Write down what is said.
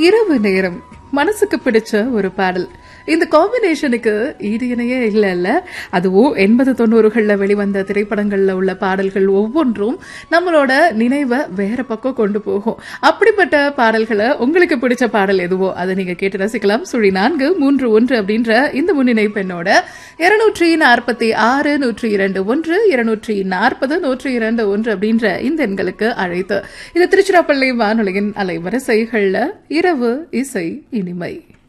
இரவு நேரம் மனசுக்கு பிடிச்ச ஒரு பாடல் இந்த காம்பினேஷனுக்கு ஈடு இணையே இல்ல இல்ல அதுவும் எண்பது தொண்ணூறுகள்ல வெளிவந்த திரைப்படங்கள்ல உள்ள பாடல்கள் ஒவ்வொன்றும் நம்மளோட நினைவை வேற பக்கம் கொண்டு போகும் அப்படிப்பட்ட பாடல்களை உங்களுக்கு பிடிச்ச பாடல் எதுவோ அதை நீங்க கேட்டு ரசிக்கலாம் சுழி நான்கு மூன்று ஒன்று அப்படின்ற இந்த முன்னிணை பெண்ணோட இருநூற்றி நாற்பத்தி ஆறு நூற்றி இரண்டு ஒன்று இருநூற்றி நாற்பது நூற்றி இரண்டு ஒன்று அப்படின்ற இந்த எண்களுக்கு அழைத்து இது திருச்சிராப்பள்ளி வானொலியின் அலைவரிசைகள்ல இரவு இசை இனிமை